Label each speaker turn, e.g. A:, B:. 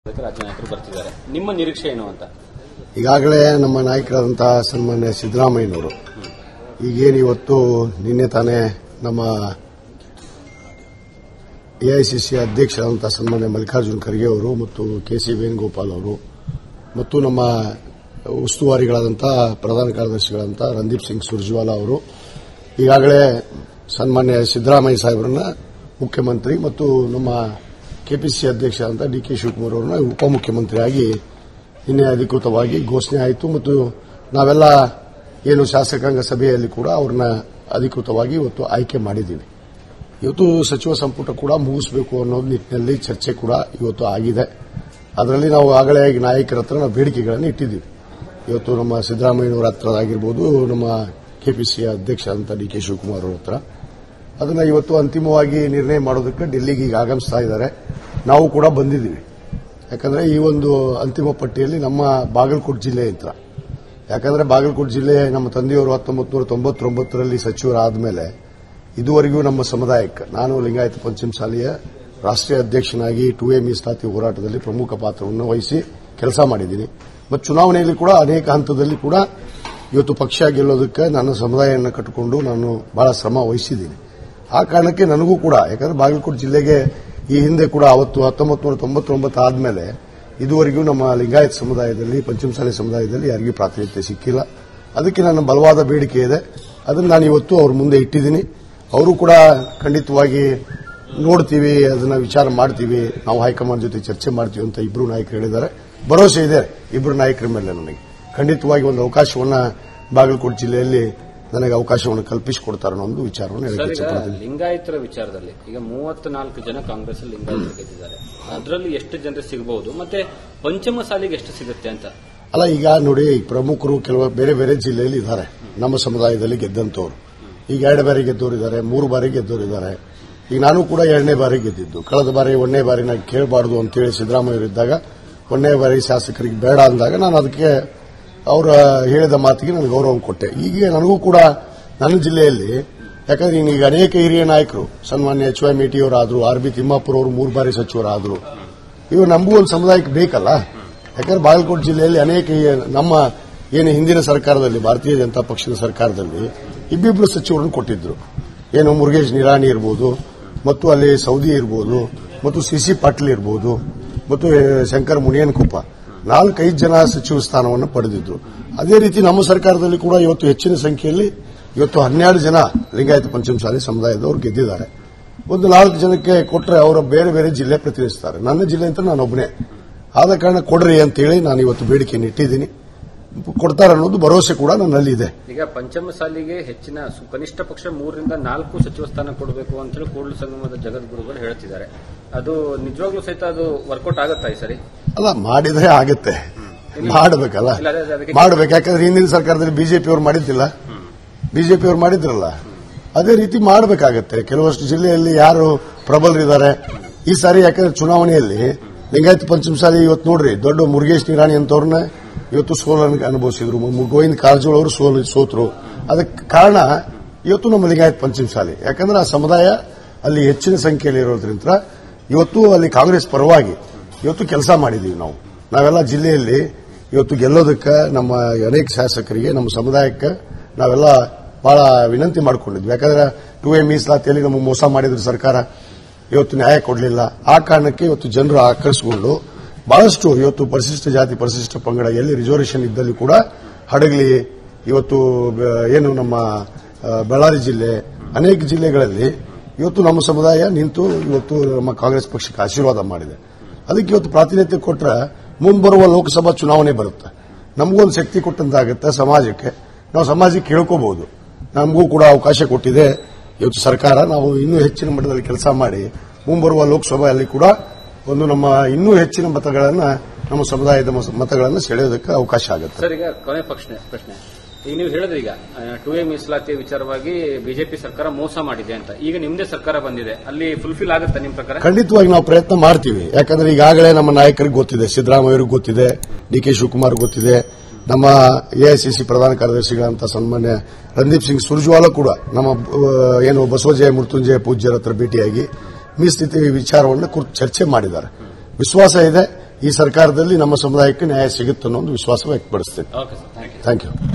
A: ಅದಕ್ಕೆ ರಾಜ್ಯ ನಾಯಕರು ಬರ್ತಿದ್ದಾರೆ ನಿಮ್ಮ ನಿರೀಕ್ಷೆ ಏನು ಅಂತ
B: ಈಗಾಗಲೇ ನಮ್ಮ ನಾಯಕರಾದಂತಹ ಸನ್ಮಾನ್ಯ ಸಿದ್ದರಾಮಯ್ಯನವರು ಈಗೇನು ಇವತ್ತು ನಿನ್ನೆ ತಾನೇ ನಮ್ಮ ಎಐಸಿಸಿ ಅಧ್ಯಕ್ಷರಾದಂತಹ ಸನ್ಮಾನ್ಯ ಮಲ್ಲಿಕಾರ್ಜುನ್ ಖರ್ಗೆ ಅವರು ಮತ್ತು ಕೆ ಸಿ ವೇಣುಗೋಪಾಲ್ ಅವರು ಮತ್ತು ನಮ್ಮ ಉಸ್ತುವಾರಿಗಳಾದಂತಹ ಪ್ರಧಾನ ಕಾರ್ಯದರ್ಶಿಗಳಾದಂತಹ ರಂದೀಪ್ ಸಿಂಗ್ ಸುರ್ಜೇವಾಲಾ ಅವರು ಈಗಾಗಲೇ ಸನ್ಮಾನ್ಯ ಸಿದ್ದರಾಮಯ್ಯ ಸಾಹೇಬರನ್ನ ಮುಖ್ಯಮಂತ್ರಿ ಮತ್ತು ನಮ್ಮ ಕೆಪಿಸಿಸಿ ಅಧ್ಯಕ್ಷ ಅಂತ ಡಿ ಕೆ ಶಿವಕುಮಾರ್ ಅವರನ್ನ ಉಪಮುಖ್ಯಮಂತ್ರಿಯಾಗಿ ನಿನ್ನೆ ಅಧಿಕೃತವಾಗಿ ಘೋಷಣೆ ಆಯಿತು ಮತ್ತು ನಾವೆಲ್ಲ ಏನು ಶಾಸಕಾಂಗ ಸಭೆಯಲ್ಲಿ ಕೂಡ ಅವ್ರನ್ನ ಅಧಿಕೃತವಾಗಿ ಇವತ್ತು ಆಯ್ಕೆ ಮಾಡಿದ್ದೀವಿ ಇವತ್ತು ಸಚಿವ ಸಂಪುಟ ಕೂಡ ಮುಗಿಸಬೇಕು ಅನ್ನೋ ನಿಟ್ಟಿನಲ್ಲಿ ಚರ್ಚೆ ಕೂಡ ಇವತ್ತು ಆಗಿದೆ ಅದರಲ್ಲಿ ನಾವು ಆಗಲೇ ನಾಯಕರ ಹತ್ರ ನಾವು ಬೇಡಿಕೆಗಳನ್ನು ಇಟ್ಟಿದ್ದೀವಿ ಇವತ್ತು ನಮ್ಮ ಸಿದ್ದರಾಮಯ್ಯನವರ ಹತ್ರ ಆಗಿರ್ಬೋದು ನಮ್ಮ ಕೆಪಿಸಿ ಅಧ್ಯಕ್ಷ ಅಂತ ಡಿ ಕೆ ಶಿವಕುಮಾರ್ ಅವ್ರ ಹತ್ರ ಅದನ್ನ ಇವತ್ತು ಅಂತಿಮವಾಗಿ ನಿರ್ಣಯ ಮಾಡೋದಕ್ಕೆ ಡೆಲ್ಲಿಗೆ ಈಗ ಆಗಮಿಸ್ತಾ ಇದ್ದಾರೆ ನಾವು ಕೂಡ ಬಂದಿದ್ದೀವಿ ಯಾಕಂದ್ರೆ ಈ ಒಂದು ಅಂತಿಮ ಪಟ್ಟಿಯಲ್ಲಿ ನಮ್ಮ ಬಾಗಲಕೋಟೆ ಜಿಲ್ಲೆ ಇತ್ರ ಯಾಕಂದ್ರೆ ಬಾಗಲಕೋಟೆ ಜಿಲ್ಲೆ ನಮ್ಮ ತಂದೆಯವರು ಹತ್ತೊಂಬತ್ತು ನೂರ ತೊಂಬತ್ತೊಂಬತ್ತರಲ್ಲಿ ಸಚಿವರಾದ ಮೇಲೆ ಇದುವರೆಗೂ ನಮ್ಮ ಸಮುದಾಯಕ್ಕೆ ನಾನು ಲಿಂಗಾಯತ ಪಂಚಮಸಾಲಿಯ ರಾಷ್ಟ್ರೀಯ ಅಧ್ಯಕ್ಷನಾಗಿ ಟು ಎ ಮೀಸಲಾತಿ ಹೋರಾಟದಲ್ಲಿ ಪ್ರಮುಖ ಪಾತ್ರವನ್ನು ವಹಿಸಿ ಕೆಲಸ ಮಾಡಿದ್ದೀನಿ ಮತ್ತು ಚುನಾವಣೆಯಲ್ಲಿ ಕೂಡ ಅನೇಕ ಹಂತದಲ್ಲಿ ಕೂಡ ಇವತ್ತು ಪಕ್ಷ ಗೆಲ್ಲೋದಕ್ಕೆ ನನ್ನ ಸಮುದಾಯವನ್ನು ಕಟ್ಟಿಕೊಂಡು ನಾನು ಬಹಳ ಶ್ರಮ ವಹಿಸಿದ್ದೀನಿ ಆ ಕಾರಣಕ್ಕೆ ನನಗೂ ಕೂಡ ಯಾಕಂದ್ರೆ ಬಾಗಲಕೋಟೆ ಜಿಲ್ಲೆಗೆ ಈ ಹಿಂದೆ ಕೂಡ ಅವತ್ತು ಹತ್ತೊಂಬತ್ತು ನೂರ ತೊಂಬತ್ತೊಂಬತ್ತು ಆದಮೇಲೆ ಇದುವರೆಗೂ ನಮ್ಮ ಲಿಂಗಾಯತ್ ಸಮುದಾಯದಲ್ಲಿ ಪಂಚಮಸಾಲಿ ಸಮುದಾಯದಲ್ಲಿ ಯಾರಿಗೂ ಪ್ರಾತಿನಿಧ್ಯ ಸಿಕ್ಕಿಲ್ಲ ಅದಕ್ಕೆ ನನ್ನ ಬಲವಾದ ಬೇಡಿಕೆ ಇದೆ ಅದನ್ನು ನಾನು ಇವತ್ತು ಅವ್ರ ಮುಂದೆ ಇಟ್ಟಿದ್ದೀನಿ ಅವರು ಕೂಡ ಖಂಡಿತವಾಗಿ ನೋಡ್ತೀವಿ ಅದನ್ನ ವಿಚಾರ ಮಾಡ್ತೀವಿ ನಾವು ಹೈಕಮಾಂಡ್ ಜೊತೆ ಚರ್ಚೆ ಮಾಡ್ತೀವಿ ಅಂತ ಇಬ್ಬರು ನಾಯಕರು ಹೇಳಿದ್ದಾರೆ ಭರವಸೆ ಇದೆ ಇಬ್ಬರು ನಾಯಕರ ಮೇಲೆ ನನಗೆ ಖಂಡಿತವಾಗಿ ಒಂದು ಅವಕಾಶವನ್ನ ಬಾಗಲಕೋಟೆ ಜಿಲ್ಲೆಯಲ್ಲಿ ನನಗೆ ಅವಕಾಶವನ್ನು ಕಲ್ಪಿಸಿಕೊಡ್ತಾರೆ ಅನ್ನೋ ಒಂದು ವಿಚಾರವನ್ನು
A: ಸರ್
B: ಹೇಳಕ್ಕೆ
A: ಈಗ
B: ಇಷ್ಟಪಡ್ತೀನಿ
A: ಲಿಂಗಾಯತರ ವಿಚಾರದಲ್ಲಿ ಈಗ ಮೂವತ್ನಾಲ್ಕು ಜನ ಕಾಂಗ್ರೆಸ್ ಲಿಂಗಾಯತರು ಗೆದ್ದಿದ್ದಾರೆ ಅದರಲ್ಲಿ ಎಷ್ಟು ಜನರಿಗೆ ಸಿಗಬಹುದು ಮತ್ತೆ ಪಂಚಮ ಸಾಲಿಗೆ ಎಷ್ಟು ಸಿಗುತ್ತೆ ಅಂತ
B: ಅಲ್ಲ ಈಗ ನೋಡಿ ಪ್ರಮುಖರು ಕೆಲವು ಬೇರೆ ಬೇರೆ ಜಿಲ್ಲೆಯಲ್ಲಿ ಇದ್ದಾರೆ ನಮ್ಮ ಸಮುದಾಯದಲ್ಲಿ ಗೆದ್ದಂತವ್ರು ಈಗ ಎರಡು ಬಾರಿ ಗೆದ್ದವರು ಇದ್ದಾರೆ ಮೂರು ಬಾರಿ ಗೆದ್ದವರು ಇದ್ದಾರೆ ಈಗ ನಾನು ಕೂಡ ಎರಡನೇ ಬಾರಿ ಗೆದ್ದಿದ್ದು ಕಳೆದ ಬಾರಿ ಒಂದನೇ ಬಾರಿ ನಾನು ಕೇಳಬಾರ್ದು ಅಂತೇಳಿ ಸಿದ್ದರಾಮಯ್ಯ ಇದ್ದಾಗ ಒಂದನೇ ಬಾರಿ ಶಾಸಕರಿಗೆ ಬೇಡ ಅಂದಾಗ ನಾನು ಅದಕ್ಕೆ ಅವರ ಹೇಳಿದ ಮಾತಿಗೆ ನಾನು ಗೌರವ ಕೊಟ್ಟೆ ಈಗ ನನಗೂ ಕೂಡ ನನ್ನ ಜಿಲ್ಲೆಯಲ್ಲಿ ಯಾಕಂದ್ರೆ ಈಗ ಅನೇಕ ಹಿರಿಯ ನಾಯಕರು ಸನ್ಮಾನ್ಯ ಎಚ್ ವೈ ಮೇಟಿಯವರಾದ್ರು ಆರ್ ಬಿ ತಿಮ್ಮಾಪುರ ಅವರು ಮೂರು ಬಾರಿ ಸಚಿವರಾದರು ಇವು ನಮಗೂ ಒಂದು ಸಮುದಾಯಕ್ಕೆ ಬೇಕಲ್ಲ ಯಾಕಂದ್ರೆ ಬಾಗಲಕೋಟೆ ಜಿಲ್ಲೆಯಲ್ಲಿ ಅನೇಕ ಈ- ನಮ್ಮ ಏನು ಹಿಂದಿನ ಸರ್ಕಾರದಲ್ಲಿ ಭಾರತೀಯ ಜನತಾ ಪಕ್ಷದ ಸರ್ಕಾರದಲ್ಲಿ ಇಬ್ಬಿಬ್ರು ಸಚಿವರನ್ನು ಕೊಟ್ಟಿದ್ರು ಏನು ಮುರುಗೇಶ್ ನಿರಾಣಿ ಇರ್ಬೋದು ಮತ್ತು ಅಲ್ಲಿ ಸೌದಿ ಇರ್ಬೋದು ಮತ್ತು ಸಿಸಿ ಪಾಟೀಲ್ ಇರ್ಬೋದು ಮತ್ತು ಆ, ಶಂಕರ್ ಮುನಿಯನ್ಕೊಪ್ಪ ನಾಲ್ಕೈದು ಜನ ಸಚಿವ ಸ್ಥಾನವನ್ನು ಪಡೆದಿದ್ರು ಅದೇ ರೀತಿ ನಮ್ಮ ಸರ್ಕಾರದಲ್ಲಿ ಕೂಡ ಇವತ್ತು ಹೆಚ್ಚಿನ ಸಂಖ್ಯೆಯಲ್ಲಿ ಇವತ್ತು ಹನ್ನೆರಡು ಜನ ಲಿಂಗಾಯತ ಪಂಚಮಸಾಲಿ ಸಮುದಾಯದವರು ಗೆದ್ದಿದ್ದಾರೆ ಒಂದು ನಾಲ್ಕು ಜನಕ್ಕೆ ಕೊಟ್ಟರೆ ಅವರ ಬೇರೆ ಬೇರೆ ಜಿಲ್ಲೆ ಪ್ರತಿನಿಧಿಸ್ತಾರೆ ನನ್ನ ಜಿಲ್ಲೆ ಅಂತ ನಾನು ಒಬ್ಬನೇ ಆದ ಕಾರಣ ಕೊಡ್ರಿ ಅಂತೇಳಿ ನಾನು ಇವತ್ತು ಬೇಡಿಕೆಯನ್ನು ಇಟ್ಟಿದ್ದೀನಿ ಕೊಡ್ತಾರೆ ಅನ್ನೋದು ಭರವಸೆ ಕೂಡ ನನ್ನಲ್ಲಿ ಇದೆ
A: ಈಗ ಪಂಚಮ ಸಾಲಿಗೆ ಹೆಚ್ಚಿನ ಸು- ಕನಿಷ್ಠ ಪಕ್ಷ ಮೂರರಿಂದ ನಾಲ್ಕು ಸಚಿವ ಸ್ಥಾನ ಕೊಡಬೇಕು ಅಂತೇಳಿ ಕೂಡಲು ಸಂಗಮದ ಜಗದ್ಗುರುಗಳು ಹೇಳ್ತಿದ್ದಾರೆ ಅದು ನಿಜವಾಗ್ಲೂ ಸಹಿತ ಅದು ವರ್ಕೌಟ್ ಆಗುತ್ತಾ ಈ ಸರಿ
B: ಅಲ್ಲ ಮಾಡಿದ್ರೆ ಆಗತ್ತೆ ಮಾಡಬೇಕಲ್ಲ
A: ಇಲ್ಲ, ಅದೇ- ಅದೇ- ಅದಕ್ಕೆ-
B: ಮಾಡಬೇಕು ಯಾಕಂದ್ರೆ ಹಿಂದಿನ ಸರ್ಕಾರದಲ್ಲಿ ಬಿಜೆಪಿ ಅವರು ಮಾಡಿದ್ದಿಲ್ಲ ಬಿಜೆಪಿ ಅವರು ಮಾಡಿದ್ರಲ್ಲ ಅದೇ ರೀತಿ ಮಾಡಬೇಕಾಗತ್ತೆ ಕೆಲವಷ್ಟು ಜಿಲ್ಲೆಯಲ್ಲಿ ಯಾರು ಪ್ರಬಲರಿದ್ದಾರೆ ಈ ಸಾರಿ ಯಾಕಂದ್ರೆ ಚುನಾವಣೆಯಲ್ಲಿ ಲಿಂಗಾಯತ ಪಂಚಮಸಾಲಿ ಇವತ್ತು ನೋಡ್ರಿ ದೊಡ್ಡ ಮುರುಗೇಶ್ ನಿರಾಣಿ ಅಂತವ್ರನ್ನ ಇವತ್ತು ಸೋಲನ್ನು ಅನುಭವಿಸಿದ್ರು ಮು- ಗೋವಿಂದ ಕಾರಜೋಳ ಅವರು ಸೋಲು ಸೋತರು ಅದಕ್ಕೆ ಕಾರಣ ಇವತ್ತು ನಮ್ಮ ಲಿಂಗಾಯತ ಪಂಚಮಸಾಲಿ ಯಾಕಂದ್ರೆ ಆ ಸಮುದಾಯ ಅಲ್ಲಿ ಹೆಚ್ಚಿನ ಸಂಖ್ಯೆಯಲ್ಲಿ ಇರೋದ್ರಿಂದ ಇವತ್ತು ಅಲ್ಲಿ ಕಾಂಗ್ರೆಸ್ ಪರವಾಗಿ ಇವತ್ತು ಕೆಲಸ ಮಾಡಿದೀವಿ ನಾವು ನಾವೆಲ್ಲ ಜಿಲ್ಲೆಯಲ್ಲಿ ಇವತ್ತು ಗೆಲ್ಲೋದಕ್ಕೆ ನಮ್ಮ ಅನೇಕ ಶಾಸಕರಿಗೆ ನಮ್ಮ ಸಮುದಾಯಕ್ಕೆ ನಾವೆಲ್ಲ ಬಹಳ ವಿನಂತಿ ಮಾಡಿಕೊಂಡಿದ್ವಿ ಯಾಕಂದ್ರೆ ಟು ಎ ಮೀಸಲಾತಿಯಲ್ಲಿ ನಮ್ಮ ಮೋಸ ಮಾಡಿದ್ರು ಸರ್ಕಾರ ಇವತ್ತು ನ್ಯಾಯ ಕೊಡಲಿಲ್ಲ ಆ ಕಾರಣಕ್ಕೆ ಇವತ್ತು ಜನರು ಆಕರ್ಷಿಕೊಂಡು ಬಹಳಷ್ಟು ಇವತ್ತು ಪರಿಶಿಷ್ಟ ಜಾತಿ ಪರಿಶಿಷ್ಟ ಪಂಗಡ ಎಲ್ಲಿ ರಿಸರ್ವೇಷನ್ ಇದ್ದಲ್ಲಿ ಕೂಡ ಹಡಗಲಿ ಇವತ್ತು ಬ- ಏನು ನಮ್ಮ ಆ, ಬಳ್ಳಾರಿ ಜಿಲ್ಲೆ ಅನೇಕ ಜಿಲ್ಲೆಗಳಲ್ಲಿ ಇವತ್ತು ನಮ್ಮ ಸಮುದಾಯ ನಿಂತು ಇವತ್ತು ನಮ್ಮ ಕಾಂಗ್ರೆಸ್ ಪಕ್ಷಕ್ಕೆ ಆಶೀರ್ವಾದ ಮಾಡಿದೆ ಅದಕ್ಕೆ ಇವತ್ತು ಪ್ರಾತಿನಿಧ್ಯ ಕೊಟ್ಟರೆ ಮುಂಬರುವ ಲೋಕಸಭಾ ಚುನಾವಣೆ ಬರುತ್ತೆ ನಮಗೊಂದು ಶಕ್ತಿ ಕೊಟ್ಟಂತಾಗುತ್ತೆ ಸಮಾಜಕ್ಕೆ ನಾವು ಸಮಾಜಕ್ಕೆ ಕೇಳ್ಕೋಬಹುದು ನಮಗೂ ಕೂಡ ಅವಕಾಶ ಕೊಟ್ಟಿದೆ ಇವತ್ತು ಸರ್ಕಾರ ನಾವು ಇನ್ನೂ ಹೆಚ್ಚಿನ ಮಟ್ಟದಲ್ಲಿ ಕೆಲಸ ಮಾಡಿ ಮುಂಬರುವ ಲೋಕಸಭೆಯಲ್ಲಿ ಕೂಡ ಒಂದು ನಮ್ಮ ಇನ್ನೂ ಹೆಚ್ಚಿನ ಮತಗಳನ್ನ ನಮ್ಮ ಸಮುದಾಯದ ಮತ- ಮತಗಳನ್ನು ಸೆಳೆಯೋದಕ್ಕೆ ಅವಕಾಶ ಆಗುತ್ತೆ
A: ಸರ್ ಈಗ ಕೊನೆ ಪ್ರಶ್ನೆ ಪ್ರಶ್ನೆ ಈಗ ನೀವು ಹೇಳಿದ್ರಿ ಈಗ ಟು ಎ ಮೀಸಲಾತಿ ವಿಚಾರವಾಗಿ ಬಿಜೆಪಿ ಸರ್ಕಾರ ಮೋಸ ಮಾಡಿದೆ ಅಂತ ಈಗ ನಿಮ್ದೇ ಸರ್ಕಾರ ಬಂದಿದೆ ಅಲ್ಲಿ ಫುಲ್ಫಿಲ್ ಆಗುತ್ತೆ ನಿಮ್ ಪ್ರಕಾರ
B: ಖಂಡಿತವಾಗಿ ನಾವು ಪ್ರಯತ್ನ ಮಾಡ್ತೀವಿ ಯಾಕಂದ್ರೆ ಈಗಾಗಲೇ ನಮ್ಮ ನಾಯಕರಿಗೆ ಗೊತ್ತಿದೆ ಸಿದ್ದರಾಮಯ್ಯರಿಗೆ ಗೊತ್ತಿದೆ ಡಿ ಕೆ ಶಿವಕುಮಾರ್ ಗೊತ್ತಿದೆ ನಮ್ಮ ಎಐಸಿಸಿ ಪ್ರಧಾನ ಕಾರ್ಯದರ್ಶಿಗಳಂತ ಸನ್ಮಾನ್ಯ ರಂದೀಪ್ ಸಿಂಗ್ ಸುರ್ಜೇವಾಲಾ ಕೂಡ ನಮ್ಮ ಆ, ಏನು ಬಸವಜಯ ಮೃತ್ಯುಂಜಯ ಪೂಜ್ಯರ ಹತ್ರ ಭೇಟಿಯಾಗಿ ಮೀಸಲಾತಿ ವಿಚಾರವನ್ನು ಕುರಿತು ಚರ್ಚೆ ಮಾಡಿದ್ದಾರೆ ವಿಶ್ವಾಸ ಇದೆ ಈ ಸರ್ಕಾರದಲ್ಲಿ ನಮ್ಮ ಸಮುದಾಯಕ್ಕೆ ನ್ಯಾಯ ಸಿಗುತ್ತೆ ಅನ್ನೋ ಒಂದು ವಿಶ್ವಾಸ ವ್ಯಕ್ತಪಡಿಸ್ತೇನೆ
A: okay sir thank you
B: thank you